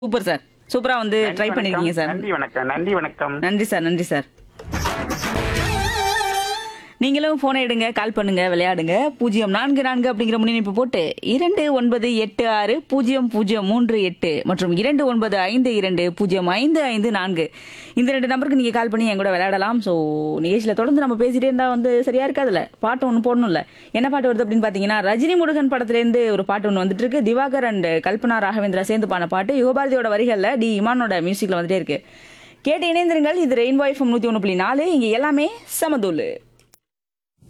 Super sir சூப்பரா வந்து try நன்றி பண்ணிருக்கீங்க வணக்கம். சார் நன்றி வணக்கம் நன்றி வணக்கம் நன்றி சார் நன்றி சார் நீங்களும் போனை எடுங்க கால் பண்ணுங்க விளையாடுங்க பூஜ்ஜியம் நான்கு நான்கு அப்படிங்கிற முன்னிணைப்பு போட்டு இரண்டு ஒன்பது எட்டு ஆறு பூஜ்ஜியம் பூஜ்ஜியம் மூன்று எட்டு மற்றும் இரண்டு ஒன்பது ஐந்து இரண்டு பூஜ்ஜியம் ஐந்து ஐந்து நான்கு இந்த ரெண்டு நம்பருக்கு நீங்க கால் பண்ணி என் கூட விளையாடலாம் ஸோ நிகழ்ச்சியில் தொடர்ந்து நம்ம பேசிட்டே இருந்தா வந்து சரியா இருக்காதுல்ல பாட்டு ஒன்று போடணும்ல என்ன பாட்டு வருது அப்படின்னு பாத்தீங்கன்னா ரஜினி முருகன் படத்துலேருந்து ஒரு பாட்டு ஒன்று வந்துட்டு இருக்கு திவாகர் அண்ட் கல்பனா ராகவேந்திரா சேர்ந்து பாடின பாட்டு யுகபாரதியோட வரிகளில் டி இமானோட மியூசிக்ல வந்துட்டே இருக்கு கேட்டு இணைந்திருங்கள் இது ரெயின் வாய்ஃபம் நூற்றி ஒன்று புள்ளி நாலு இங்கே எல்லாமே சமதூள்